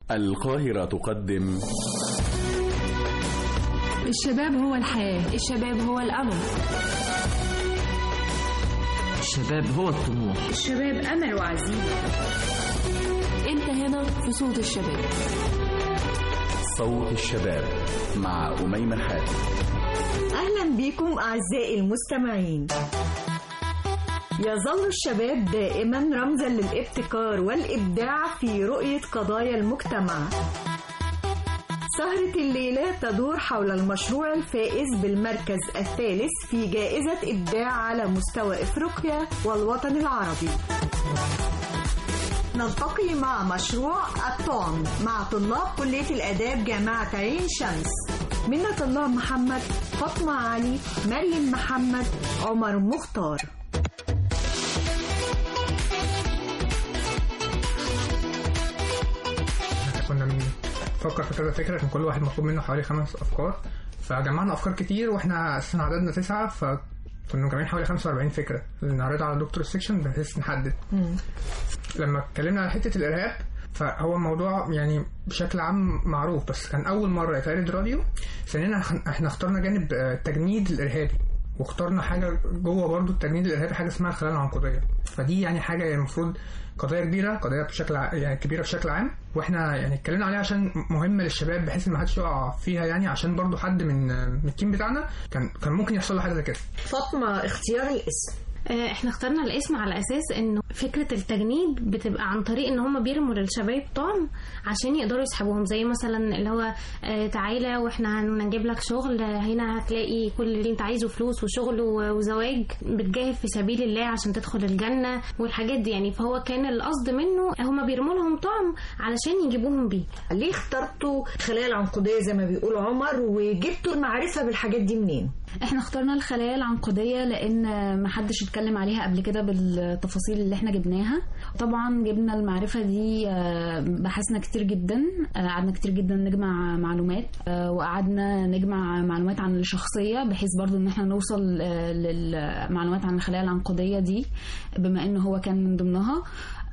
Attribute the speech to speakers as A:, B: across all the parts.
A: القاهرة تقدم
B: الشباب هو الحياة
C: الشباب هو الأمل
D: الشباب هو الطموح
B: الشباب أمل وعزيمة
C: أنت هنا في صوت الشباب
A: صوت الشباب مع أميمة حاتم
E: أهلا بكم أعزائي المستمعين يظل الشباب دائما رمزا للابتكار والإبداع في رؤية قضايا المجتمع سهرة الليلة تدور حول المشروع الفائز بالمركز الثالث في جائزة إبداع على مستوى إفريقيا والوطن العربي نلتقي مع مشروع الطعم مع طلاب كلية الآداب جامعة عين شمس منة الله محمد فاطمة علي مريم محمد عمر مختار
F: كنا بنفكر في كذا فكرة كان كل واحد مطلوب منه حوالي خمس أفكار فجمعنا أفكار كتير وإحنا أساسا عددنا تسعة فكنا مجمعين حوالي 45 فكرة نعرضها على دكتور السكشن بحيث نحدد لما اتكلمنا على حتة الإرهاب فهو الموضوع يعني بشكل عام معروف بس كان أول مرة يتعرض راديو ثانيا احنا اخترنا جانب التجنيد الإرهابي واخترنا حاجه جوه برضو التجنيد الارهابي حاجه اسمها الخلايا العنقوديه فدي يعني حاجه المفروض قضيه كبيره قضيه بشكل ع... يعني كبيره بشكل عام واحنا يعني اتكلمنا عليها عشان مهمه للشباب بحيث ان ما حدش يقع فيها يعني عشان برضو حد من من التيم بتاعنا كان كان ممكن يحصل له حاجه زي كده
E: فاطمه اختيار الاسم
G: احنا اخترنا الاسم على اساس انه فكره التجنيد بتبقى عن طريق ان هم بيرموا للشباب طعم عشان يقدروا يسحبوهم زي مثلا اللي هو اه تعالى واحنا هنجيب لك شغل هنا هتلاقي كل اللي انت عايزه فلوس وشغل وزواج بتجاهد في سبيل الله عشان تدخل الجنه والحاجات دي يعني فهو كان القصد منه هم بيرموا لهم طعم علشان يجيبوهم بيه
E: ليه اخترتوا الخلايا العنقوديه زي ما بيقول عمر وجبتوا المعرفه بالحاجات دي منين
B: احنا اخترنا الخلايا العنقوديه لان ما حدش اتكلم عليها قبل كده بالتفاصيل اللي احنا جبناها طبعا جبنا المعرفه دي بحثنا كتير جدا قعدنا كتير جدا نجمع معلومات وقعدنا نجمع معلومات عن الشخصيه بحيث برضو ان احنا نوصل للمعلومات عن الخلايا العنقوديه دي بما ان هو كان من ضمنها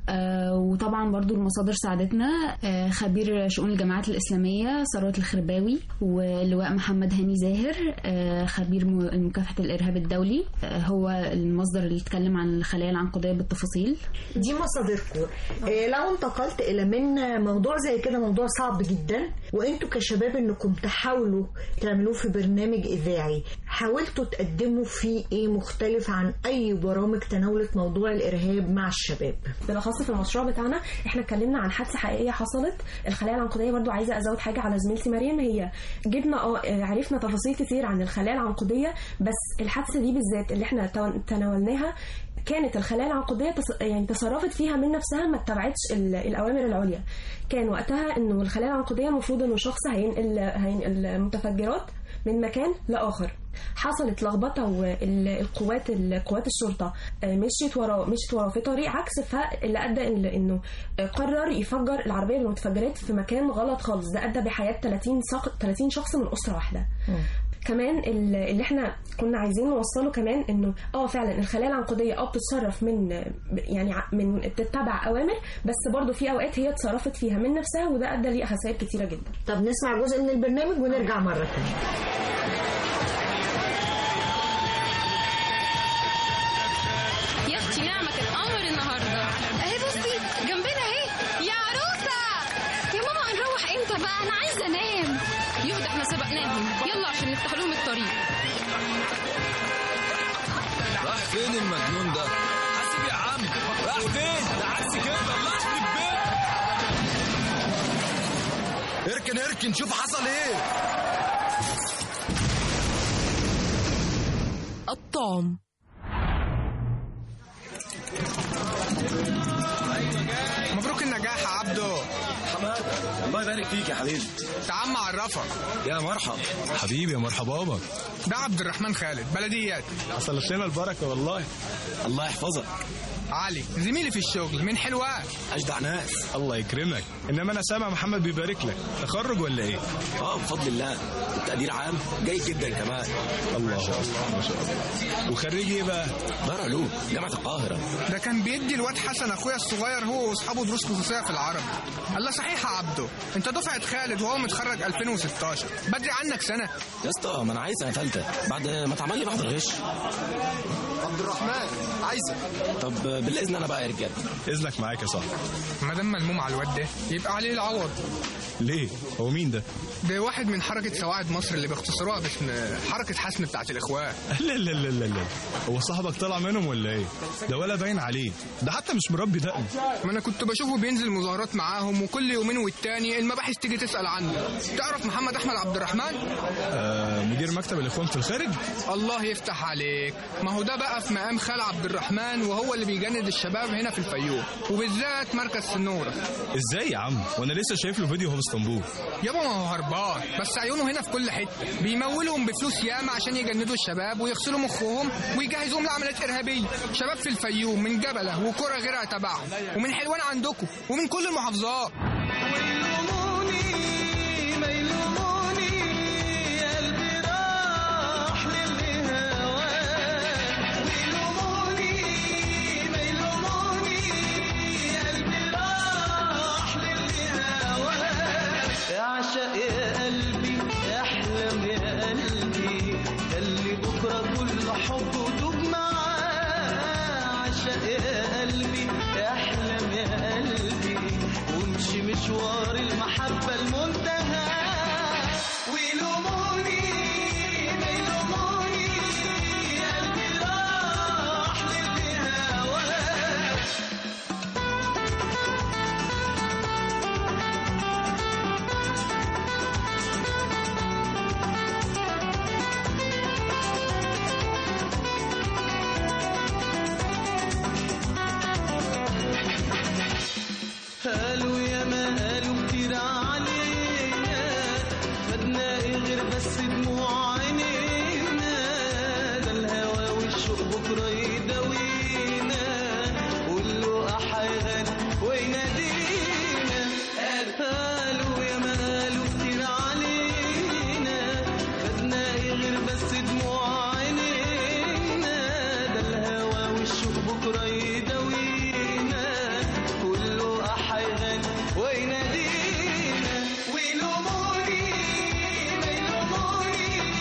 B: آه وطبعا برضو المصادر ساعدتنا آه خبير شؤون الجامعات الإسلامية ثروت الخرباوي واللواء محمد هاني زاهر آه خبير مكافحة الإرهاب الدولي هو المصدر اللي اتكلم عن الخلايا العنقودية بالتفاصيل
E: دي مصادركم لو انتقلت إلى من موضوع زي كده موضوع صعب جدا وانتوا كشباب انكم تحاولوا تعملوه في برنامج إذاعي حاولتوا تقدموا فيه ايه مختلف عن أي برامج تناولت موضوع الإرهاب مع الشباب
H: بالاخص في المشروع بتاعنا احنا اتكلمنا عن حادثه حقيقيه حصلت الخلايا العنقوديه برضو عايزه ازود حاجه على زميلتي مريم هي جبنا اه عرفنا تفاصيل كتير عن الخلايا العنقوديه بس الحادثه دي بالذات اللي احنا تناولناها كانت الخلايا العنقوديه تص... يعني تصرفت فيها من نفسها ما اتبعتش ال... الاوامر العليا كان وقتها انه الخلايا العنقوديه المفروض انه شخص هينقل هينقل متفجرات من مكان لاخر حصلت لخبطه والقوات قوات الشرطه مشيت وراه مشيت وراه في طريق عكس فاللي ادى انه قرر يفجر العربيه بالمتفجرات في مكان غلط خالص ده ادى بحياه 30 30 شخص من اسره واحده م. كمان اللي احنا كنا عايزين نوصله كمان انه اه فعلا الخلايا العنقوديه اه بتتصرف من يعني من بتتبع اوامر بس برضو في اوقات هي اتصرفت فيها من نفسها وده ادى ليه خسائر كتيره جدا
E: طب نسمع جزء من البرنامج ونرجع مره ثانيه
I: يا اختي نعمه كانت قمر النهارده اهي بصي جنبنا اهي يا عروسه يا ماما هنروح امتى بقى انا عايزه انام يهدى احنا سبقناهم يلا عشان نفتح لهم الطريق
J: راح فين المجنون ده حاسب يا عم راح فين ده عكس كده الله يخرب بيت اركن اركن شوف حصل ايه
K: الطعم
F: مبروك النجاح يا عبدو
J: حماد الله يبارك فيك يا حبيبي
F: تعال اعرفك
J: يا مرحب حبيبي يا مرحبا
F: ده عبد الرحمن خالد بلديات
J: حصلت لنا البركه والله الله يحفظك
F: علي زميلي في الشغل من حلوان
K: اجدع ناس الله يكرمك انما انا سامع محمد بيبارك لك تخرج ولا ايه
L: اه بفضل الله التقدير عام جيد جدا كمان
K: الله اكبر ما شاء الله وخريج ايه بقى
L: دار علوم جامعه القاهره
F: ده كان بيدي الواد حسن اخويا الصغير هو واصحابه دروس خصوصيه في العربي الله صحيح يا عبده انت دفعه خالد وهو متخرج 2016 بدري عنك سنه
L: يا اسطى ما انا عايز سنه ثالثه بعد ما اتعمل لي بعض الغش
K: عبد الرحمن عايزك
L: طب بالاذن انا بقى يا رجاله
K: اذنك معاك يا صاحبي
F: ما دام ملموم على الواد ده يبقى عليه العوض
K: ليه هو مين ده
F: ده واحد من حركه سواعد مصر اللي باختصارها باسم حركه حسن بتاعت الاخوان
K: لا لا لا لا لا هو صاحبك طلع منهم ولا ايه ده ولا باين عليه ده حتى مش مربي دقن
F: ما انا كنت بشوفه بينزل مظاهرات معاهم وكل يومين والتاني المباحث تيجي تسال عنه تعرف محمد احمد عبد الرحمن
K: آه مدير مكتب الاخوان في الخارج
F: الله يفتح عليك ما هو ده بقى في مقام خال عبد الرحمن وهو اللي بيجند الشباب هنا في الفيوم وبالذات مركز سنوره
K: ازاي يا عم وانا لسه شايف له فيديو وهو في اسطنبول
F: يابا ما هو هربان بس عيونه هنا في كل حته بيمولهم بفلوس ياما عشان يجندوا الشباب ويغسلوا مخهم ويجهزوهم لعمليات ارهابيه شباب في الفيوم من جبله وكره غيرها تبعهم ومن حلوان عندكم ومن كل المحافظات
M: اعشق يا قلبي احلم يا قلبي خلي بكره كل حب ودوب معاه اعشق يا قلبي احلم يا قلبي وامشي مشوار المحبه المنتهى ويلوموني ما يلوموني قلبي راح للي هواه قالوا يا ما قالوا كتير علينا خدنا ايه غير بس دموع عينينا ده الهوى والشوق بكره يداوينا واللقا حيغني وينادينا قالوا يا ما قالوا كتير علينا خدنا ايه غير بس دموع عينينا ده الهوى والشوق بكره يداوينا كله حيغني وينادينا ويلوموني ما يلوموني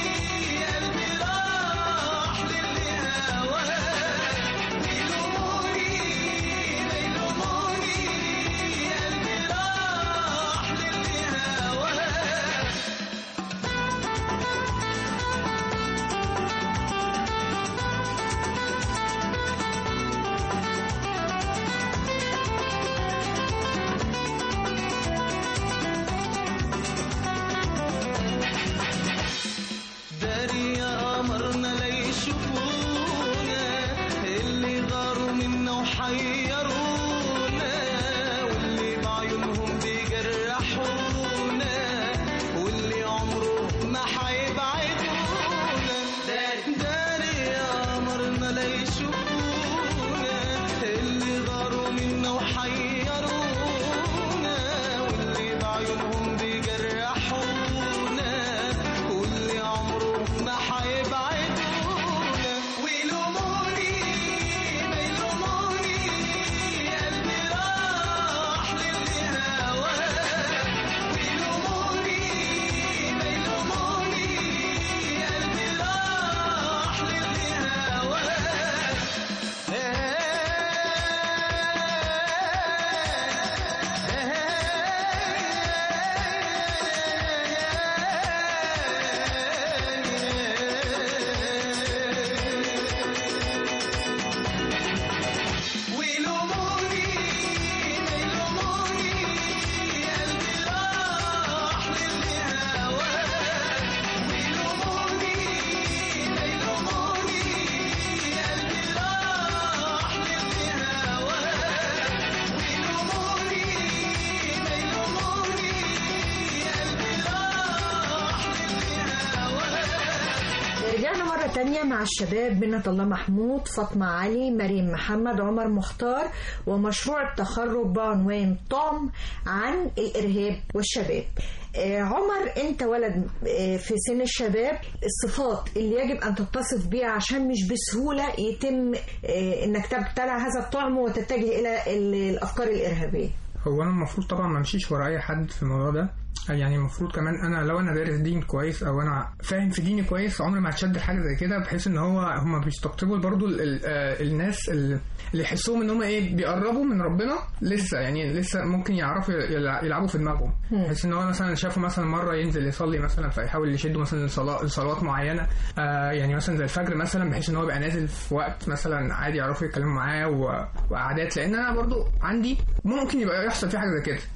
E: رجعنا مرة تانية مع الشباب منة الله محمود فاطمة علي مريم محمد عمر مختار ومشروع التخرج بعنوان طعم عن الإرهاب والشباب آه، عمر انت ولد آه، في سن الشباب الصفات اللي يجب ان تتصف بيها عشان مش بسهولة يتم آه، انك تبتلع هذا الطعم وتتجه الى ال- الافكار الارهابية
F: هو انا المفروض طبعا ما امشيش ورا اي حد في الموضوع ده يعني المفروض كمان انا لو انا دارس دين كويس او انا فاهم في ديني كويس عمري ما هتشد حاجه زي كده بحيث ان هو هم بيستقطبوا برضو ال ال آه الناس ال- اللي يحسوهم ان هم ايه بيقربوا من ربنا لسه يعني لسه ممكن يعرفوا يلع- يلعبوا في دماغهم بحيث ان هو مثلا شافوا مثلا مره ينزل يصلي مثلا فيحاول يشدوا مثلا لصلا- لصلوات معينه آه يعني مثلا زي الفجر مثلا بحيث ان هو يبقى نازل في وقت مثلا عادي يعرفوا يتكلموا معاه و- وقعدات لان انا برضو عندي ممكن يبقى يحصل فيه حاجه زي كده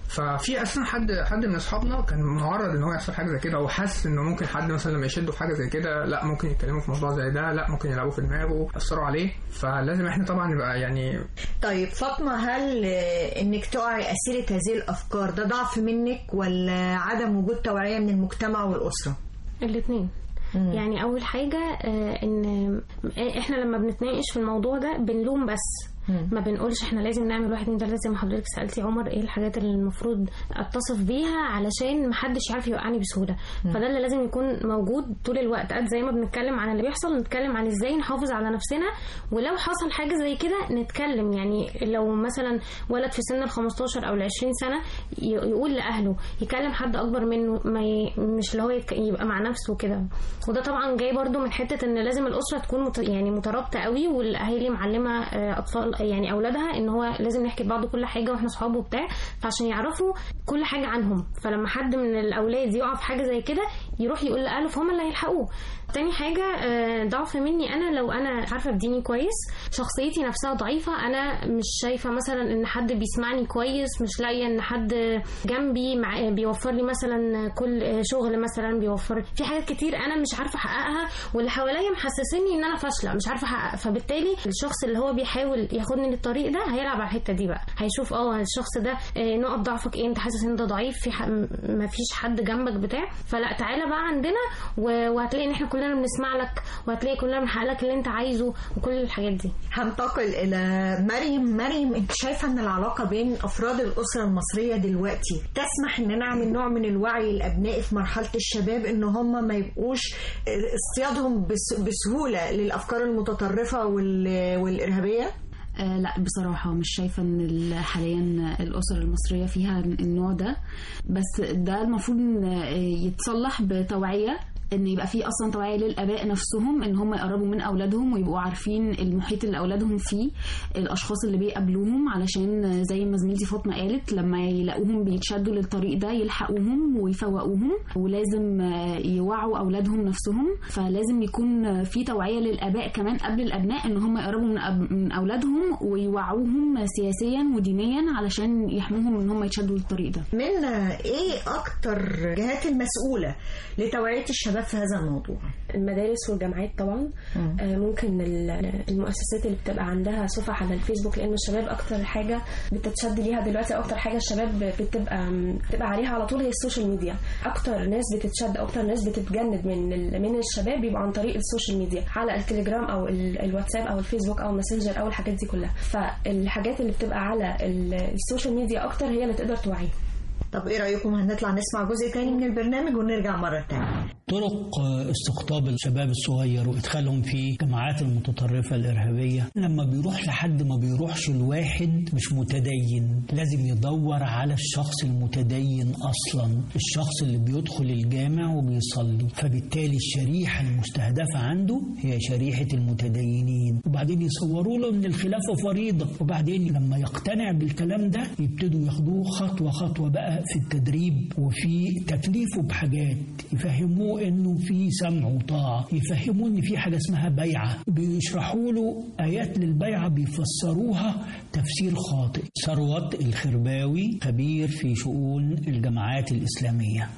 F: ففي اصلا حد حد من اصحابنا كان معرض ان هو يحصل حاجه زي كده او حاسس انه ممكن حد مثلا لما يشده في حاجه زي كده لا ممكن يتكلموا في موضوع زي ده لا ممكن يلعبوا في دماغه ياثروا عليه فلازم احنا طبعا نبقى يعني
E: طيب فاطمة هل آه، انك تقعي اسيرة هذه الافكار ده ضعف منك ولا عدم وجود توعية من المجتمع والاسرة
G: الاثنين يعني اول حاجه آه، ان احنا لما بنتناقش في الموضوع ده بنلوم بس ما بنقولش احنا لازم نعمل واحد اتنين تلاته زي ما حضرتك سالتي عمر ايه الحاجات اللي المفروض اتصف بيها علشان محدش يعرف يوقعني بسهوله فده اللي لازم يكون موجود طول الوقت قد زي ما بنتكلم عن اللي بيحصل نتكلم عن ازاي نحافظ على نفسنا ولو حصل حاجه زي كده نتكلم يعني لو مثلا ولد في سن ال 15 او ال 20 سنه ي- يقول لاهله يكلم حد اكبر منه ما ي... مش اللي هو يتك... يبقى مع نفسه كده وده طبعا جاي برضو من حته ان لازم الاسره تكون مت... يعني مترابطه قوي والاهالي معلمه آه، اطفال يعني اولادها ان هو لازم نحكي لبعض كل حاجه واحنا صحاب وبتاع فعشان يعرفوا كل حاجه عنهم فلما حد من الاولاد يقع في حاجه زي كده يروح يقول لاهله فهم اللي هيلحقوه تاني حاجة آه، ضعف مني أنا لو أنا عارفة بديني كويس شخصيتي نفسها ضعيفة أنا مش شايفة مثلا إن حد بيسمعني كويس مش لاقية إن حد جنبي مع بيوفر لي مثلا كل شغل مثلا بيوفر في حاجات كتير أنا مش عارفة أحققها واللي حواليا محسسني إن أنا فاشلة مش عارفة أحقق فبالتالي الشخص اللي هو بيحاول ياخدني للطريق ده هيلعب على الحتة دي بقى هيشوف اه الشخص ده آه، نقط ضعفك ايه انت حاسس ان انت ضعيف في ح... ما فيش حد جنبك بتاع فلا تعالى بقى عندنا و... وهتلاقي ان احنا كلنا بنسمع لك وهتلاقي كلنا بنحقق لك اللي انت عايزه وكل الحاجات دي
E: هنتقل الى مريم مريم انت شايفه ان العلاقه بين افراد الاسره المصريه دلوقتي تسمح ان نعمل نوع من الوعي لابنائي في مرحله الشباب ان هم ما يبقوش اصطيادهم بس- بسهوله للافكار المتطرفه وال- والارهابيه
B: آه لا بصراحة مش شايفة ان ال- حاليا الأسر المصرية فيها النوع ده بس ده المفروض إن، آه، يتصلح بتوعية ان يبقى في اصلا توعيه للاباء نفسهم ان هم يقربوا من اولادهم ويبقوا عارفين المحيط اللي اولادهم فيه الاشخاص اللي بيقابلوهم علشان زي ما زميلتي فاطمه قالت لما يلاقوهم بيتشدوا للطريق ده يلحقوهم ويفوقوهم ولازم آه، يوعوا اولادهم نفسهم فلازم يكون في توعيه للاباء كمان قبل الابناء ان هم يقربوا من أب- من اولادهم ويوعوهم سياسيا ودينيا علشان يحموهم ان هم يتشدوا للطريق ده
E: من ايه اكتر جهات المسؤوله لتوعيه الشباب في هذا الموضوع
H: المدارس والجامعات طبعا آه، ممكن ال- المؤسسات اللي بتبقى عندها صفح على الفيسبوك لان الشباب اكتر حاجه بتتشد ليها دلوقتي أو اكتر حاجه الشباب بتبقى بتبقى عليها على طول هي السوشيال ميديا اكتر ناس بتتشد اكتر ناس بتتجند من ال- من الشباب بيبقى عن طريق السوشيال ميديا على التليجرام او ال- الواتساب او الفيسبوك او الماسنجر او الحاجات دي كلها فالحاجات اللي بتبقى على ال- السوشيال ميديا اكتر هي اللي تقدر توعيهم
E: طب ايه رايكم هنطلع نسمع جزء تاني من البرنامج ونرجع مره تانية
N: طرق استقطاب الشباب الصغير وادخالهم في جماعات المتطرفه الارهابيه لما بيروح لحد ما بيروحش الواحد مش متدين لازم يدور على الشخص المتدين اصلا الشخص اللي بيدخل الجامع وبيصلي فبالتالي الشريحه المستهدفه عنده هي شريحه المتدينين وبعدين يصوروا له ان الخلافه فريضه وبعدين لما يقتنع بالكلام ده يبتدوا ياخدوه خطوه خطوه بقى في التدريب وفي تكليفه بحاجات يفهموه انه في سمع وطاعه يفهموه ان في حاجه اسمها بيعه بيشرحوا له ايات للبيعه بيفسروها تفسير خاطئ ثروت الخرباوي خبير في شؤون الجماعات الاسلاميه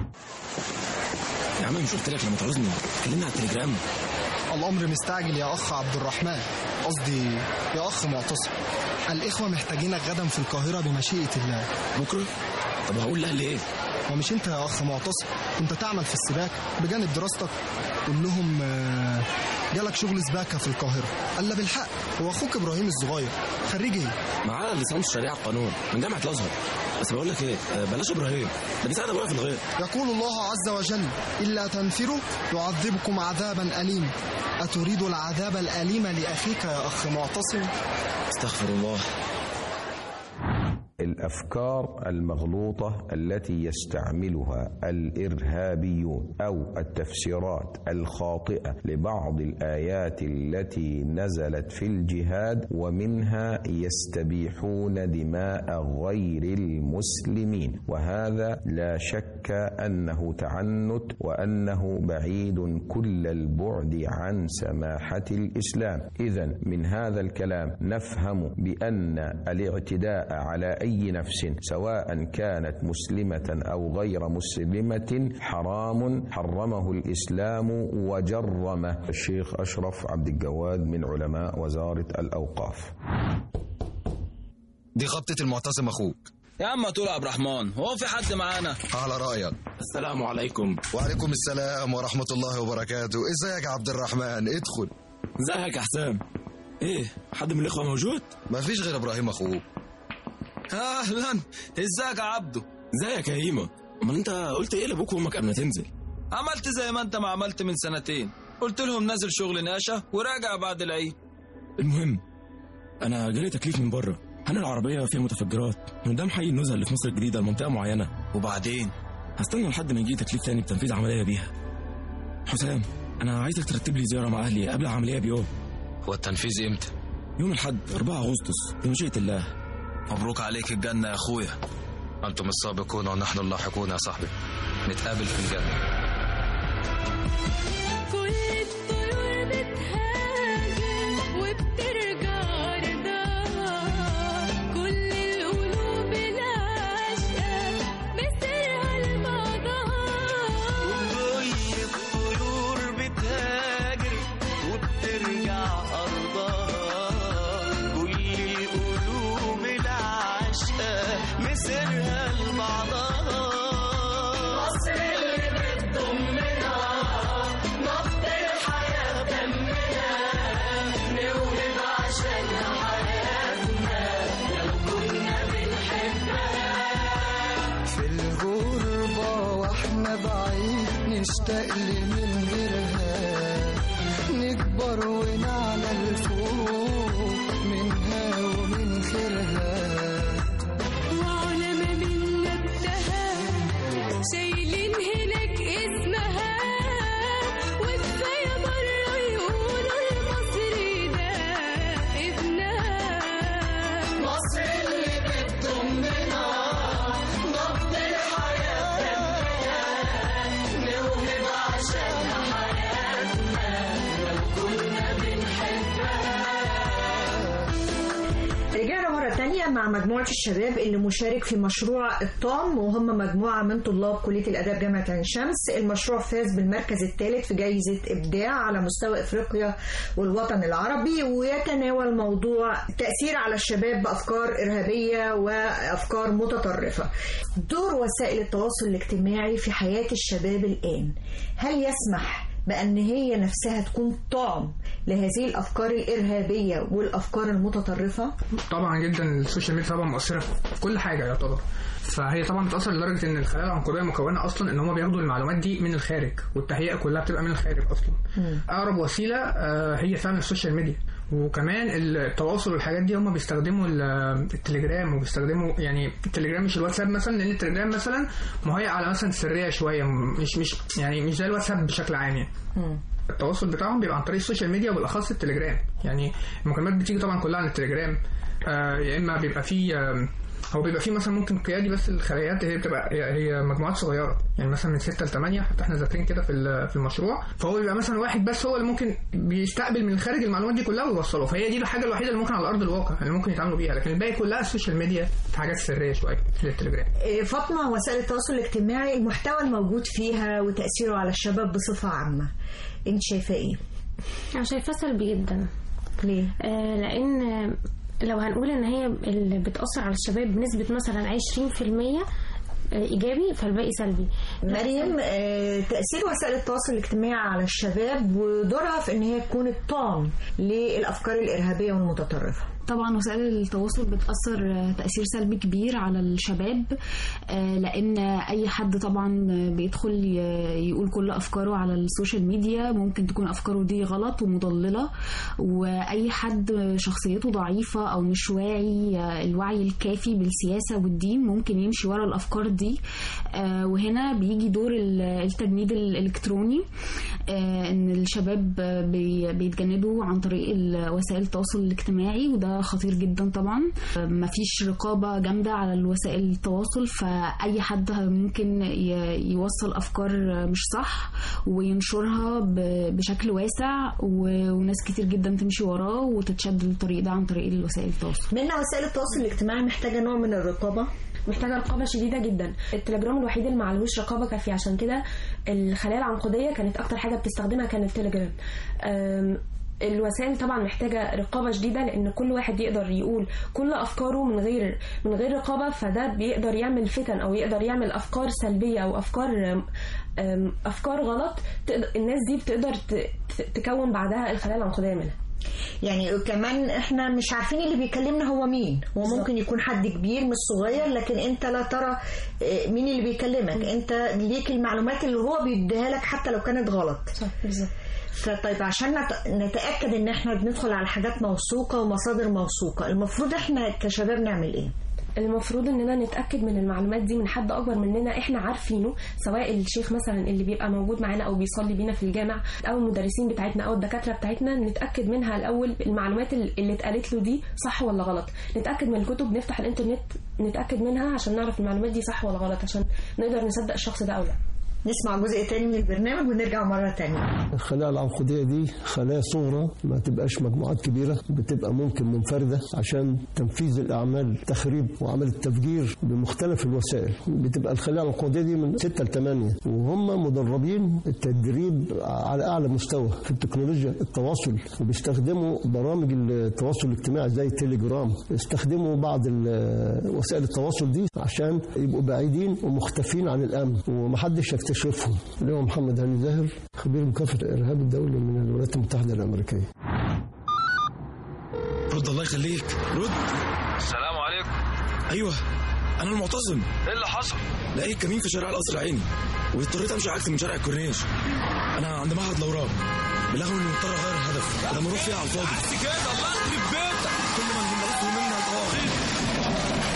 L: يا عم مش قلت لك لما تعوزني كلمني على التليجرام
O: الأمر مستعجل يا أخ عبد الرحمن قصدي يا أخ معتصم الإخوة محتاجينك غدا في القاهرة بمشيئة الله
L: بكرة طب هقول لها ليه
O: ومش انت يا اخ معتصم كنت تعمل في السباكه بجانب دراستك قول لهم آه، جالك شغل سباكه في القاهره قال لا بالحق هو اخوك ابراهيم الصغير خريج ايه
L: معاه لسانس شريعه القانون من جامعه الازهر بس بقول لك ايه آه، بلاش ابراهيم ده بيساعد ابويا في الغير
O: يقول الله عز وجل إلا تنفروا يعذبكم عذابا أليما أتريد العذاب الأليم لأخيك يا أخ معتصم
L: استغفر الله
P: الافكار المغلوطه التي يستعملها الارهابيون او التفسيرات الخاطئه لبعض الايات التي نزلت في الجهاد ومنها يستبيحون دماء غير المسلمين وهذا لا شك انه تعنت وانه بعيد كل البعد عن سماحه الاسلام اذا من هذا الكلام نفهم بان الاعتداء على اي نفس سواء كانت مسلمه او غير مسلمه حرام حرمه الاسلام وجرمه الشيخ اشرف عبد الجواد من علماء وزاره الاوقاف
J: دي خبطة المعتصم اخوك
L: يا عم طول عبد الرحمن هو في حد معانا
J: على رايك
L: السلام عليكم
J: وعليكم السلام ورحمه الله وبركاته ازيك يا عبد الرحمن ادخل
L: ازيك يا حسام ايه حد من الاخوه موجود
J: مفيش غير ابراهيم اخوك
L: اهلا ازيك يا عبده ازيك يا هيما امال انت قلت ايه لابوك وامك قبل ما تنزل
Q: عملت زي ما انت ما عملت من سنتين قلت لهم نازل شغل ناشا وراجع بعد العيد
L: المهم انا جالي تكليف من بره انا العربيه فيها متفجرات من قدام حي النزهه اللي في مصر الجديده لمنطقه معينه
J: وبعدين
L: هستنى لحد ما يجي تكليف تاني بتنفيذ عمليه بيها حسام انا عايزك ترتب لي زياره مع اهلي قبل العمليه بيوم
J: هو التنفيذ امتى
L: يوم الاحد 4 اغسطس بمشيئه الله
J: مبروك عليك الجنه يا اخويا انتم السابقون ونحن اللاحقون يا صاحبي نتقابل في الجنه
I: كل الطيور بتهاجر وبترجع رضاها كل القلوب العاشقة مسيرها لبعضها
M: كل الطيور بتهاجر وبترجع أرضها كل القلوب العاشقة مسيرها لبعضها مصر اللي بتضمنا نبض الحياة دمنا نولد عشانها حياتنا لو كنا بنحبها
O: في الغربة واحنا بعيد نشتاق لمن غيرها نكبر ونعلى الفوق منها ومن خيرها
I: وعلى ما منا ابتهى شايلين هناك اسمها وكفاية مرة يقولوا المصري ده ابنها
M: مصر اللي بتضمنا نبض الحياة دمنا نوهب عشانها حياتنا لو كنا بنحبها
E: رجعنا مرة تانية مع مجموعة الشباب اللي مشارك في مشروع الطام وهم مجموعة من طلاب كلية الآداب جامعة عين شمس المشروع فاز بالمركز الثالث في جائزة إبداع على مستوى إفريقيا والوطن العربي ويتناول موضوع التأثير على الشباب بأفكار إرهابية وأفكار متطرفة دور وسائل التواصل الاجتماعي في حياة الشباب الآن هل يسمح بأن هي نفسها تكون طعم لهذه الأفكار الإرهابية والأفكار المتطرفة
F: طبعا جدا السوشيال ميديا طبعا مؤثره في كل حاجه يعتبر فهي طبعا بتاثر لدرجه ان الخلايا العنقوديه مكونه اصلا ان هم بياخدوا المعلومات دي من الخارج والتهيئه كلها بتبقى من الخارج اصلا اقرب وسيله آه، هي فعلا السوشيال ميديا وكمان التواصل والحاجات دي هم بيستخدموا ال- التليجرام وبيستخدموا يعني التليجرام مش الواتساب مثلا لان التليجرام مثلا مهيئ على مثلا سريه شويه مش مش يعني مش زي الواتساب بشكل عام يعني التواصل بتاعهم بيبقى عن طريق السوشيال ميديا وبالاخص التليجرام يعني المكالمات بتيجي طبعا كلها عن التليجرام آه يا اما بيبقى فيه آه هو بيبقى فيه مثلا ممكن قيادي بس الخلايات هي بتبقى هي, هي مجموعات صغيره يعني مثلا من 6 ل 8 حتى احنا ذاكرين كده في ال- في المشروع فهو بيبقى مثلا واحد بس هو اللي ممكن بيستقبل من الخارج المعلومات دي كلها ويوصله فهي دي الحاجه الوحيده اللي ممكن على ارض الواقع اللي ممكن يتعاملوا بيها لكن الباقي كلها السوشيال ميديا في حاجات سريه شويه في التليجرام
E: إيه، فاطمة وسائل التواصل الاجتماعي المحتوى الموجود فيها وتأثيره على الشباب بصفة عامة انت شايفاه ايه؟
G: انا شايفاه سلبي جدا
E: ليه؟
G: آه لان لو هنقول ان هي اللي بتاثر على الشباب بنسبه مثلا 20% ايجابي فالباقي سلبي
E: مريم آه، تأثير وسائل التواصل الاجتماعي على الشباب ودورها في ان هي تكون الطعم للأفكار الإرهابية والمتطرفة
B: طبعا وسائل التواصل بتأثر آه، تأثير سلبي كبير على الشباب آه، لأن أي حد طبعا بيدخل ي- يقول كل أفكاره على السوشيال ميديا ممكن تكون أفكاره دي غلط ومضللة وأي حد شخصيته ضعيفة أو مش واعي آه، الوعي الكافي بالسياسة والدين ممكن يمشي ورا الأفكار دي آه، وهنا بيجي دور ال- التجنيد الإلكتروني آه، ان الشباب آه، بي- بيتجندوا عن طريق ال- وسائل التواصل الاجتماعي وده خطير جدا طبعا آه، مفيش رقابة جامدة على الوسائل التواصل فأي حد ممكن ي- يوصل أفكار آه، مش صح وينشرها ب- بشكل واسع و- وناس كتير جدا تمشي وراه وتتشد للطريق ده عن طريق الوسائل التواصل
E: منا وسائل التواصل الاجتماعي محتاجة نوع من الرقابة
H: محتاجه رقابه شديده جدا التليجرام الوحيد اللي معلهوش رقابه كافيه عشان كده الخلايا العنقوديه كانت اكتر حاجه بتستخدمها كان التليجرام أم، الوسائل طبعا محتاجه رقابه شديده لان كل واحد يقدر يقول كل افكاره من غير من غير رقابه فده بيقدر يعمل فتن او يقدر يعمل افكار سلبيه او افكار أم، أم، افكار غلط تقدر الناس دي بتقدر ت- ت- تكون بعدها الخلايا العنقوديه منها
E: يعني كمان احنا مش عارفين اللي بيكلمنا هو مين هو ممكن يكون حد كبير مش صغير لكن انت لا ترى اه، مين اللي بيكلمك انت ليك المعلومات اللي هو بيديها لك حتى لو كانت غلط
H: صح بالظبط
E: فطيب عشان نت- نتاكد ان احنا بندخل على حاجات موثوقه ومصادر موثوقه المفروض احنا كشباب نعمل ايه
H: المفروض اننا نتاكد من المعلومات دي من حد اكبر مننا احنا عارفينه سواء الشيخ مثلا اللي بيبقى موجود معانا او بيصلي بينا في الجامع او المدرسين بتاعتنا او الدكاتره بتاعتنا نتاكد منها الاول المعلومات اللي اللي اتقالت له دي صح ولا غلط نتاكد من الكتب نفتح الانترنت نتاكد منها عشان نعرف المعلومات دي صح ولا غلط عشان نقدر نصدق الشخص ده او لا
E: نسمع جزء تاني من البرنامج ونرجع مرة تانية
R: الخلايا العنقودية دي خلايا صغرى ما تبقاش مجموعات كبيرة بتبقى ممكن منفردة عشان تنفيذ الأعمال التخريب وعمل التفجير بمختلف الوسائل بتبقى الخلايا العنقودية دي من 6 ل 8 وهم مدربين التدريب على أعلى مستوى في التكنولوجيا التواصل وبيستخدموا برامج التواصل الاجتماعي زي التليجرام استخدموا بعض ال- وسائل التواصل دي عشان يبقوا بعيدين ومختفين عن الأمن ومحدش يكتشفهم اللي هو محمد هاني زاهر خبير مكافحة الإرهاب الدولي من الولايات المتحدة الأمريكية
L: رد الله يخليك رد
J: السلام عليكم
L: ايوه انا المعتصم
J: ايه اللي حصل؟
L: لقيت كمين في شارع القصر العيني واضطريت امشي عكس من شارع الكورنيش انا عند معهد الاوراق بالرغم اني مضطر اغير الهدف لما اروح فيها على الفاضي
J: كده الله يخرب بيتك
L: كل ما نلف منها الطواغيت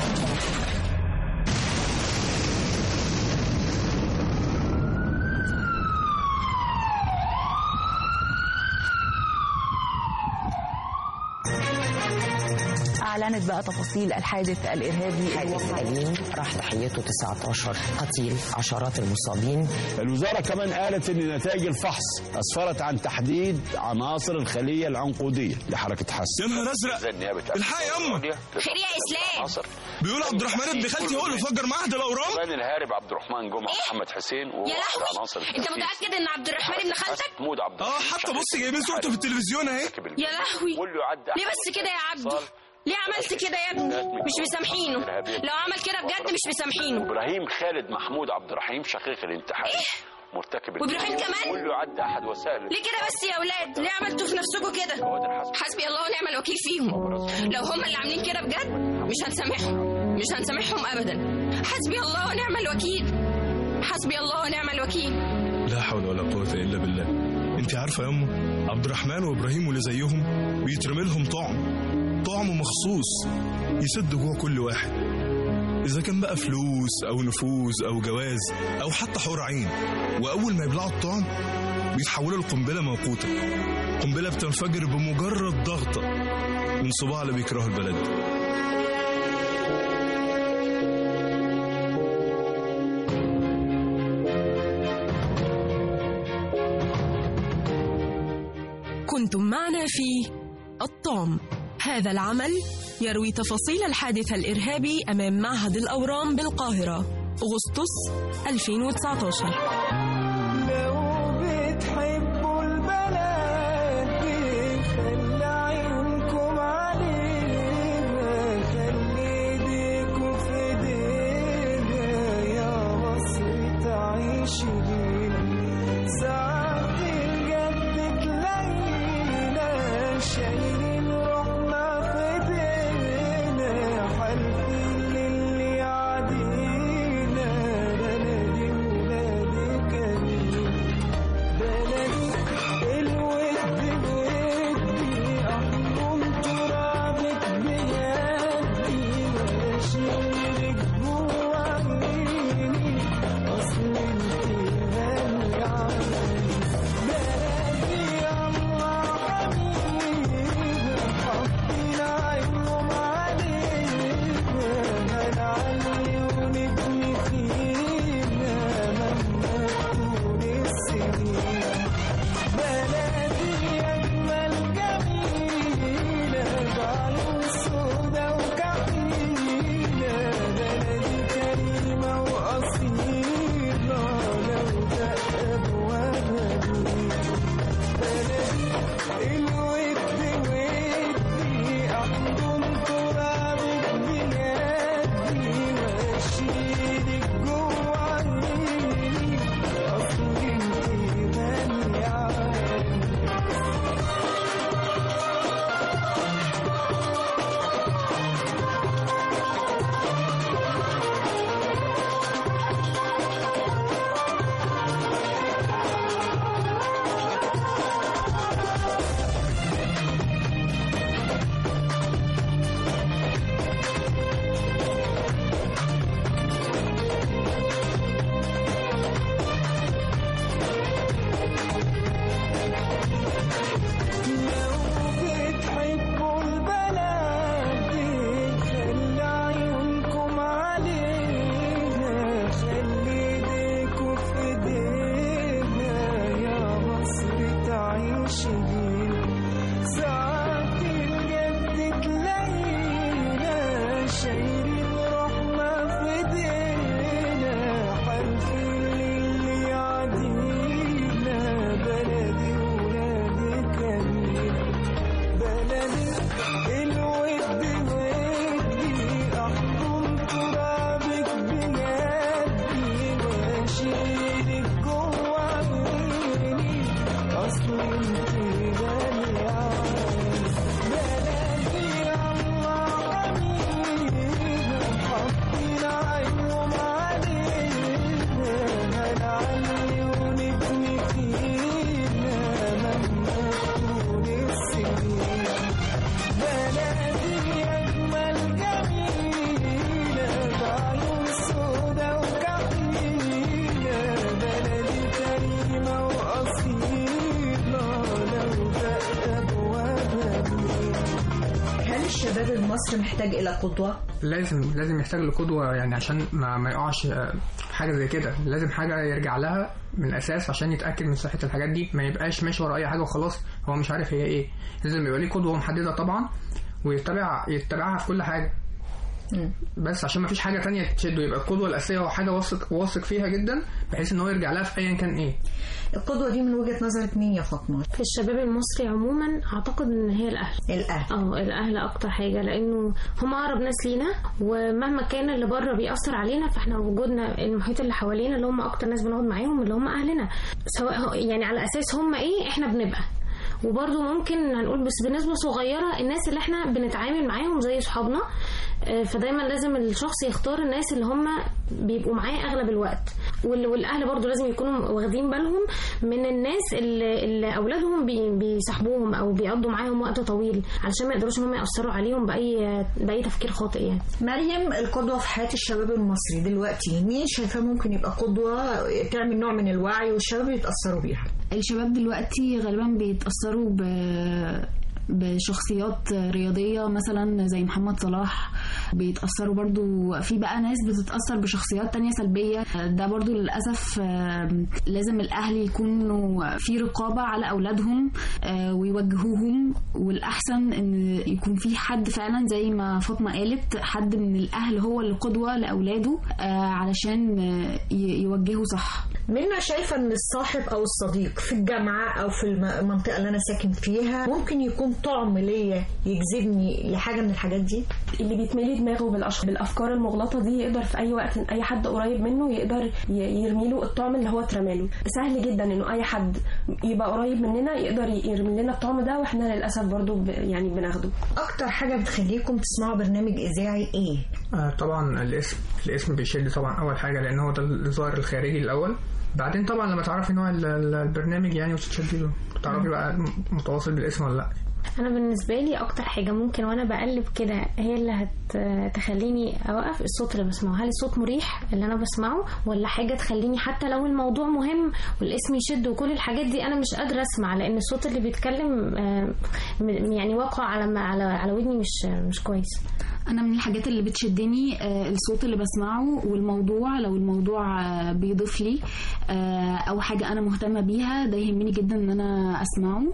S: أعلنت بقى تفاصيل الحادث الإرهابي
T: حادث أليم راح ضحيته 19 قتيل عشرات المصابين
U: الوزارة كمان قالت إن نتائج الفحص أسفرت عن تحديد عناصر الخلية العنقودية لحركة حسن
K: يا نهار ازرق الحق يا اما
I: خير يا اسلام
K: بيقول عبد الرحمن ابن خالتي هو اللي فجر معهد الاورام
U: كمان الهارب عبد الرحمن جمعة محمد حسين
I: يا
U: وواحد
I: لهوي
U: عناصر
I: انت
U: التنفيذ.
I: متاكد ان عبد الرحمن ابن خالتك
U: محمود عبد
K: اه حتى بص جايبين صورته في التلفزيون اهي
I: يا لهوي
U: كله يعدي
I: ليه بس كده يا عبده ليه عملت كده يا ابني مش مسامحينه لو عمل كده بجد مش مسامحينه
U: ابراهيم خالد محمود عبد الرحيم شقيق الانتحار مرتكب
I: وإبراهيم
U: الجريمة.
I: كمان؟
U: كله عدى احد وسائل
I: ليه كده بس يا اولاد ليه عملتوا في نفسكم كده حسبي الله ونعم الوكيل فيهم لو هم اللي عاملين كده بجد مش هنسامحهم مش هنسامحهم ابدا حسبي الله ونعم الوكيل حسبي الله ونعم الوكيل
K: لا حول ولا قوة إلا بالله أنت عارفة يا أمه عبد الرحمن وإبراهيم واللي زيهم بيترمي لهم طعم طعم مخصوص يسد جوع كل واحد إذا كان بقى فلوس أو نفوذ أو جواز أو حتى حور عين وأول ما يبلعوا الطعم بيتحولوا لقنبلة موقوتة قنبلة بتنفجر بمجرد ضغطة من صباع اللي بيكرهوا البلد
V: كنتم معنا في الطعم هذا العمل يروي تفاصيل الحادث الإرهابي أمام معهد الأورام بالقاهرة أغسطس 2019
M: لو بتحبوا البلد دي خلي عيونكم علينا خلي ايديكوا في ايدينا تعيش بينا ساعات الجد تلاقينا شايلين روحنا في ايدينا حالفين للي يعدينا بلدي ولادي كريم بلدي الود بودي احضن ترابك بيدي واشيلك جوا عيني اصل انت غالية علي بلدي الله حبيبي حاطين عينهم علينا هنعلي ونبني فينا مهما تكون السنين بلدي أجمل جميلة بعيون سودا وكحيلة بلدي كريمة وأصيلة لو دق أبوابها بلدي الود ودي أحضن ترابك بيدي وأشيلك جوا عيني أصل انت غالية علي لو بتحبوا البلد دي خلي عيونكم علينا خلي ايديكوا في ايدينا يا مصر تعيش بينا ساعات الجد تلاقينا شايلين روحنا في ايدينا حالفين للي يعدينا بلدي ولادي كريم بلدي الود ودي احضن ترابك بيدي واشيلك جوا عيني اصل انت غالية علي بلدي الله حبيبي حاطين عينهم علينا هنعلي ونبني فينا مهما تكون السنين بلدي أجمل جميلة بعيون سودا وكحيلة بلدي كريمة وأصيلة لو دق أبوابها
E: هل الشباب المصري محتاج إلى قدوة؟
F: لازم لازم يحتاج لقدوة يعني عشان ما, ما يقعش في حاجة زي كده لازم حاجة يرجع لها من الأساس عشان يتأكد من صحة الحاجات دي ما يبقاش ماشي ورا أي حاجة وخلاص هو مش عارف هي إيه لازم يبقى ليه قدوة محددة طبعا ويتبع يتبعها في كل حاجة بس عشان ما فيش حاجة تانية تشده يبقى القدوة الأساسية هو حاجة واثق واثق فيها جدا بحيث إن هو يرجع لها في أيا كان إيه
E: القدوة دي من وجهة نظرك مين يا فاطمة؟
G: في الشباب المصري عموما اعتقد ان هي الاهل
E: الاهل
G: اه الاهل اكتر حاجه لانه هم اقرب ناس لينا ومهما كان اللي بره بيأثر علينا فاحنا وجودنا المحيط اللي حوالينا اللي هم اكتر ناس بنقعد معاهم اللي هم اهلنا سواء هو- يعني على اساس هم ايه احنا بنبقى وبرضه ممكن هنقول بس بنسبة صغيرة الناس اللي احنا بنتعامل معاهم زي صحابنا آه، فدايما لازم الشخص يختار الناس اللي هم بيبقوا معاه اغلب الوقت وال- والاهل برضو لازم يكونوا واخدين بالهم من الناس اللي, اللي اولادهم بي- بيصاحبوهم او بيقضوا معاهم وقت طويل علشان ما يقدروش ان هم ياثروا عليهم باي باي تفكير خاطئ يعني
E: مريم القدوة في حياة الشباب المصري دلوقتي مين شايفاه ممكن يبقى قدوة تعمل نوع من الوعي والشباب يتأثروا بيها
B: الشباب دلوقتي غالبا بيتأثروا ب بشخصيات رياضية مثلا زي محمد صلاح بيتأثروا برضو في بقى ناس بتتأثر بشخصيات تانية سلبية ده برضو للأسف آم، لازم الأهل يكونوا في رقابة على أولادهم آه، ويوجهوهم والأحسن إن يكون في حد فعلا زي ما فاطمة قالت حد من الأهل هو اللي قدوة لأولاده آه، علشان آه، ي- يوجهوا صح
E: منا شايفة ان الصاحب او الصديق في الجامعة او في الم- المنطقة اللي انا ساكن فيها ممكن يكون طعم ليا يجذبني لحاجة من الحاجات دي
H: اللي بيتمنى يملي دماغه بالأش... بالافكار المغلطه دي يقدر في اي وقت اي حد قريب منه يقدر ي... يرمي له الطعم اللي هو اترماله سهل جدا انه اي حد يبقى قريب مننا يقدر يرمي لنا الطعم ده واحنا للاسف برضو ب... يعني بناخده
E: اكتر حاجه بتخليكم تسمعوا برنامج اذاعي ايه
F: آه طبعا الاسم الاسم بيشد طبعا اول حاجه لان هو ده الظاهر الخارجي الاول بعدين طبعا لما تعرفي نوع ال- ال- البرنامج يعني وتتشدي له تعرفي بقى متواصل بالاسم ولا لا
G: انا بالنسبه لي اكتر حاجه ممكن وانا بقلب كده هي اللي هتخليني اوقف الصوت اللي بسمعه هل الصوت مريح اللي انا بسمعه ولا حاجه تخليني حتى لو الموضوع مهم والاسم يشد وكل الحاجات دي انا مش قادره اسمع لان الصوت اللي بيتكلم آه، م- يعني واقع على على على ودني مش مش كويس
B: انا من الحاجات اللي بتشدني آه، الصوت اللي بسمعه والموضوع لو الموضوع آه، بيضيف لي آه، او حاجه انا مهتمه بيها ده يهمني جدا ان انا اسمعه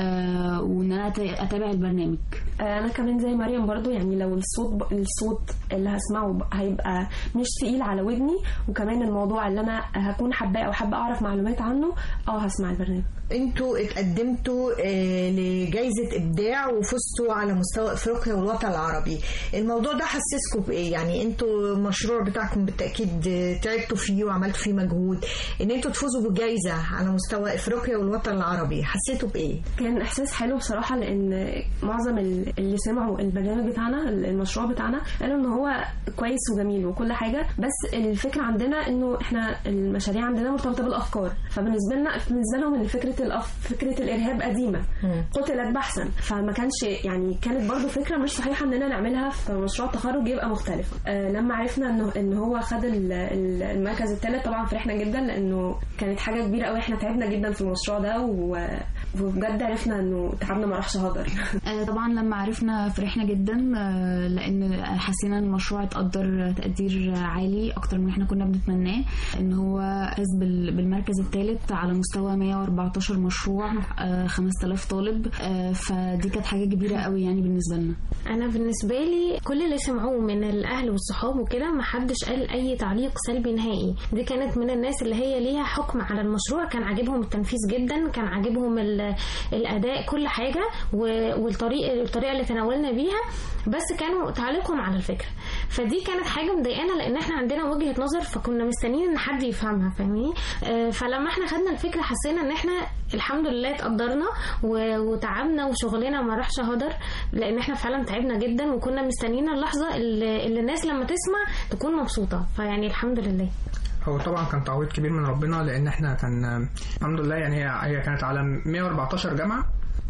B: آه، وان انا أت- اتابع البرنامج
H: انا كمان زي مريم برضو يعني لو الصوت الصوت اللي هسمعه ب- هيبقى مش تقيل على ودني وكمان الموضوع اللي انا هكون حباه او حابه اعرف معلومات عنه اه هسمع البرنامج
E: انتوا اتقدمتوا آه، لجائزة إبداع وفزتوا على مستوى أفريقيا والوطن العربي الموضوع ده حسسكم بإيه؟ يعني انتوا المشروع بتاعكم بالتأكيد آه، تعبتوا فيه وعملتوا فيه مجهود إن انتوا تفوزوا بجائزة على مستوى أفريقيا والوطن العربي حسيتوا بإيه؟
H: كان احساس حلو بصراحه لان معظم ال- اللي سمعوا البرنامج بتاعنا المشروع بتاعنا قالوا ان هو كويس وجميل وكل حاجه بس الفكره عندنا انه احنا المشاريع عندنا مرتبطه بالافكار فبالنسبه لنا بالنسبه لهم ان فكره الأف... فكره الارهاب قديمه قتلت بحثا فما كانش يعني كانت برضو فكره مش صحيحه اننا نعملها في مشروع التخرج يبقى مختلف آه لما عرفنا انه ان هو خد ال- ال- المركز الثالث طبعا فرحنا جدا لانه كانت حاجه كبيره قوي احنا تعبنا جدا في المشروع ده و... وبجد عرفنا انه تعبنا ما راحش هدر
B: آه، طبعا لما عرفنا فرحنا جدا آه، لان حسينا ان المشروع اتقدر تقدير عالي اكتر من احنا كنا بنتمناه ان هو فاز بال- بالمركز الثالث على مستوى 114 مشروع آه، 5000 طالب آه، فدي كانت حاجه كبيره قوي يعني بالنسبه لنا
G: انا بالنسبه لي كل اللي سمعوه من الاهل والصحاب وكده ما حدش قال اي تعليق سلبي نهائي دي كانت من الناس اللي هي ليها حكم على المشروع كان عاجبهم التنفيذ جدا كان عاجبهم ال- الاداء كل حاجه و- والطريقه الطريقه اللي تناولنا بيها بس كانوا تعليقهم على الفكره فدي كانت حاجه مضايقانا لان احنا عندنا وجهه نظر فكنا مستنيين ان حد يفهمها فاهمين آه، فلما احنا خدنا الفكره حسينا ان احنا الحمد لله اتقدرنا و- وتعبنا وشغلنا ما راحش هدر لان احنا فعلا تعبنا جدا وكنا مستنيين اللحظه اللي, اللي الناس لما تسمع تكون مبسوطه فيعني الحمد لله
F: هو طبعا كان تعويض كبير من ربنا لان احنا كان الحمد لله يعني هي هي كانت على 114 جامعه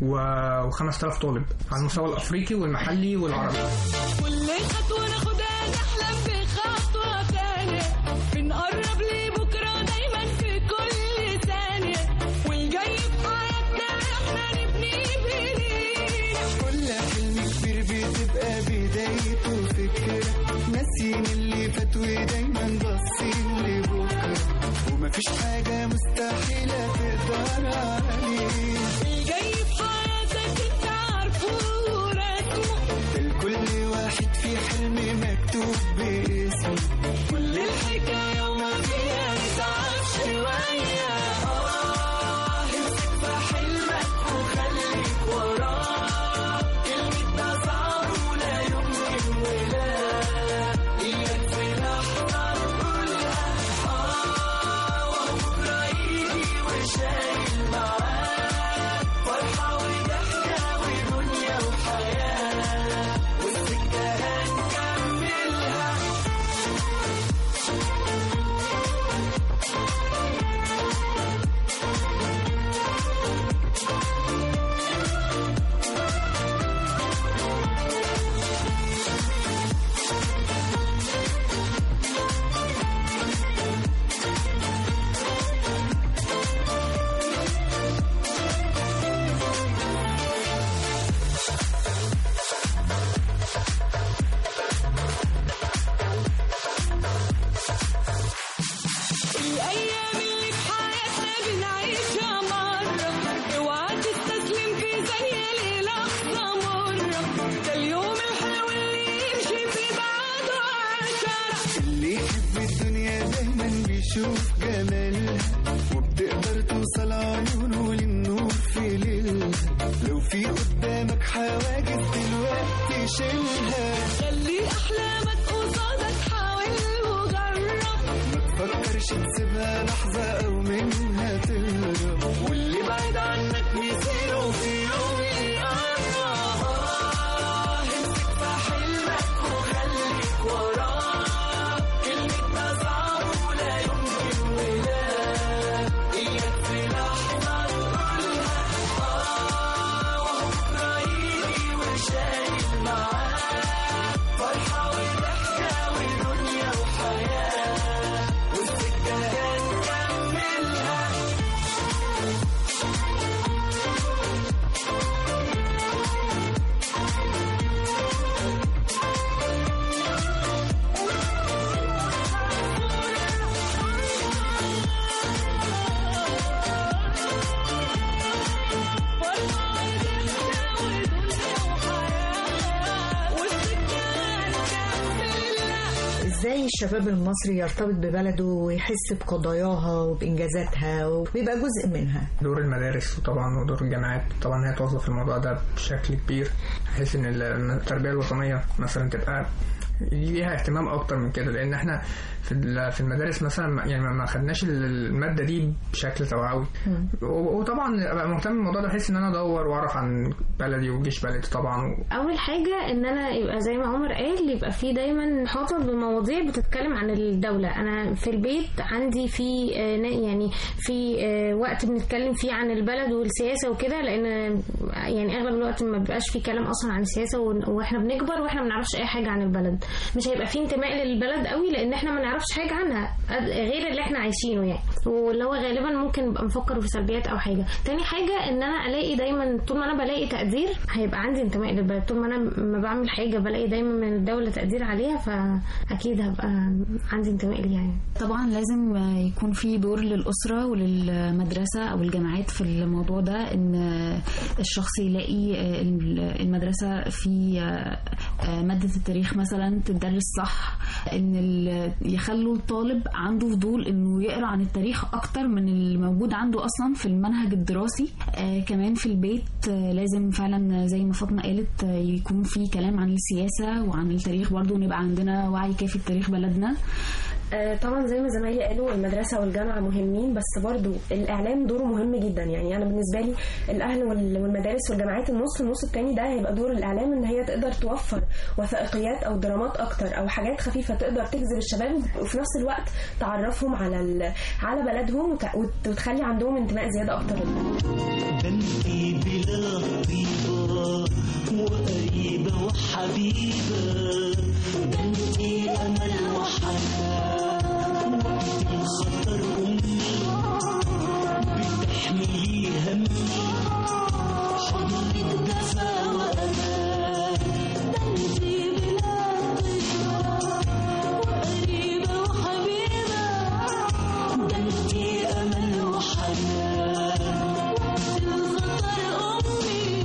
F: و 5000 طالب على المستوى الافريقي والمحلي والعربي
M: كل خطوة ناخدها نحلم بخطوة تانية بنقرب لبكرة دايما في كل ثانية والجاي في حياتنا احنا نبني بإيدينا
C: كل حلم كبير بتبقى بدايته فكرة ناسيين اللي فات ودايما باصين لبكرة ومفيش حاجة مستحيلة تقدر عليه
M: الجاي في حياتك انت عارفه ورسمه
C: الكل واحد في حلم مكتوب باسمه
M: كل الحكاية وما فيها نتعب شوية آه امسك في حلمك وخليك وراه كلمة ده صعب ولا يمكن ولا إياك في لحظة نقولها آه وبكرة يجي وشايل معاه فرحة وضحكة ودنيا وحياة والسكة هنكملها الأيام اللي في حياتنا بنعيشها مرة اوعى تستسلم في ثانية للحظة مرة ده اليوم الحلو اللي يمشي في بعده عشرة
C: اللي يحب الدنيا دايما بيشوف جمالها وبتقدر توصل عيونه للنور في ليلها لو في قدامك حواجز دلوقتي شيلها
M: خلي أحلى
C: تسيبها لحظة أو منها تهرب واللي بعيد عنك مسيره في يوم يقرب امسك في حلمك وخليك وراه كلمتنا صعبة ولا يمكن ولا إياك في لحظة تقولها آه وبكرة يجي وشايل معاه فرحة وضحكة ودنيا وحياة والسكة هنكملها
E: ازاي الشباب المصري يرتبط ببلده ويحس بقضاياها وبانجازاتها ويبقى جزء منها
F: دور المدارس طبعا ودور الجامعات طبعا هي توظف الموضوع ده بشكل كبير بحيث ان التربيه الوطنيه مثلا تبقى ليها اهتمام اكتر من كده لان احنا في ال- في المدارس مثلا ما- يعني ما- ما خدناش الماده دي بشكل توعوي و- وطبعا ابقى مهتم بالموضوع ده بحيث ان انا ادور واعرف عن بلدي وجيش بلدي طبعا
G: اول حاجه ان انا يبقى زي ما عمر قال يبقى في دايما حاطط بمواضيع بتتكلم عن الدوله انا في البيت عندي في آه، نا- يعني في آه، وقت بنتكلم فيه عن البلد والسياسه وكده لان يعني اغلب الوقت ما بيبقاش في كلام اصلا عن السياسه ون- واحنا بنكبر واحنا ما بنعرفش اي حاجه عن البلد مش هيبقى في انتماء للبلد قوي لان احنا ما نعرفش حاجه عنها قد- غير اللي احنا عايشينه يعني واللي هو غالبا ممكن نبقى نفكر في سلبيات او حاجه تاني حاجه ان انا الاقي دايما طول ما انا بلاقي تقدير هيبقى عندي انتماء للبلد طول ما انا ما بعمل حاجه بلاقي دايما من الدوله تقدير عليها فاكيد هبقى عندي انتماء ليها يعني
B: طبعا لازم يكون في دور للأسرة وللمدرسة أو الجامعات في الموضوع ده إن الشخص يلاقي المدرسة في مادة التاريخ مثلا تدرس صح إن ال- يخلوا الطالب عنده فضول إنه يقرأ عن التاريخ أكتر من اللي موجود عنده أصلا في المنهج الدراسي آه، كمان في البيت آه، لازم فعلا زي ما فاطمة قالت آه، يكون في كلام عن السياسة وعن التاريخ برضو ونبقى عندنا وعي كافي بتاريخ بلدنا
H: آه، طبعا زي ما زمايلي قالوا المدرسة والجامعة مهمين بس برضو الإعلام دوره مهم جدا يعني أنا بالنسبة لي الأهل وال- والمدارس والجامعات النص النص التاني ده هيبقى دور الإعلام إن هي تقدر توفر وثائقيات أو درامات أكتر أو حاجات خفيفة تقدر تجذب الشباب وفي نفس الوقت تعرفهم على ال- على بلدهم وت- وت- وتخلي عندهم انتماء زيادة أكتر
M: بنتي بلا طيبة وقريبة وحبيبة بنتي أمل وحنان وقت الخطر أمي بتحملي همي حضنك دفا وأمان بنتي بلا طيبة وقريبة وحبيبة بنتي أمل وحنان الخطر أمي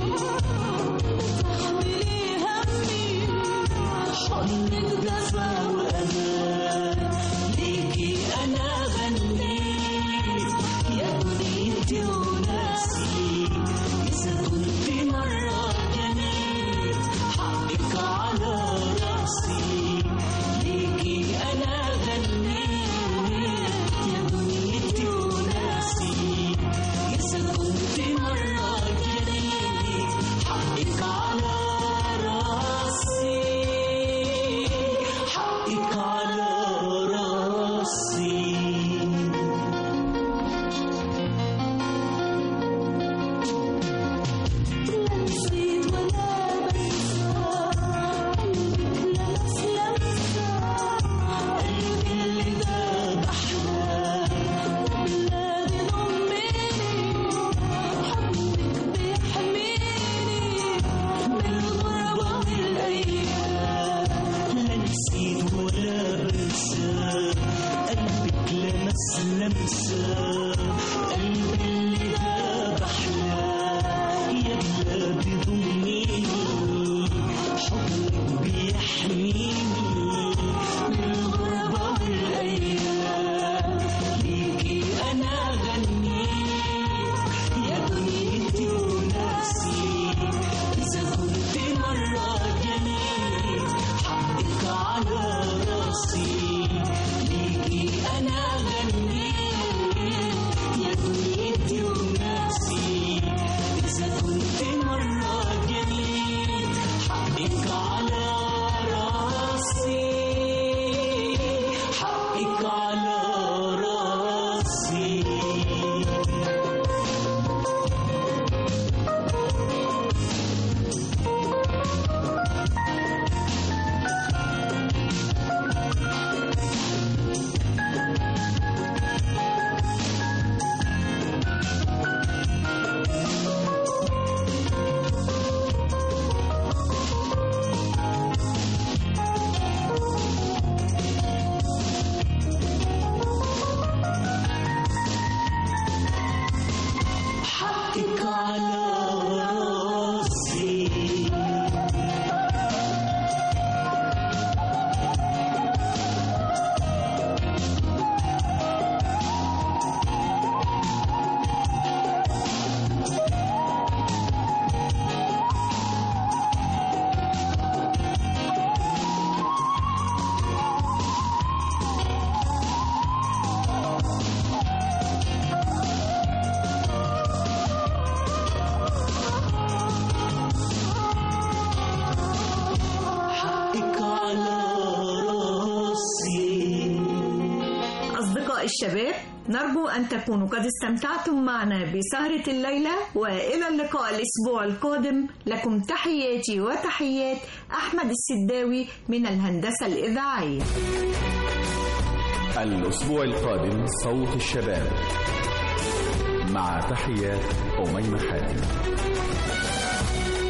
M: تحملي همي حضنك دفا وأمان ليكي أنا غنيت يا دنيتي وناسي إذا كنت مرة جنيت حقك على راسي ليكي أنا غنيت يا دنيتي وناسي إذا كنت مرة جنيت حقك على راسي حقك على راسي نسيت ولا بنسى قلبك لمس لمسة قلبي اللي داب أحلام بلادي ضميني حبك بيحميني من الغربة والأيام لا نسيت ولا بنسى قلبك لمس لمسة قلبي اللي داب أحلام يا بلادي ضميني حبك بيحميني من الغربة والأيام ليكي أنا غنيت يا دنيتي وناسي إذا كنت مرة جنيت حقك على راسي ليكي أنا غنيت راسي حقك على راسي حقك على راسي
E: أصدقاء الشباب نرجو أن تكونوا قد استمتعتم معنا بسهرة الليلة وإلى اللقاء الأسبوع القادم لكم تحياتي وتحيات أحمد السداوي من الهندسة الإذاعية
A: الأسبوع القادم صوت الشباب مع تحيات أميمة حاتم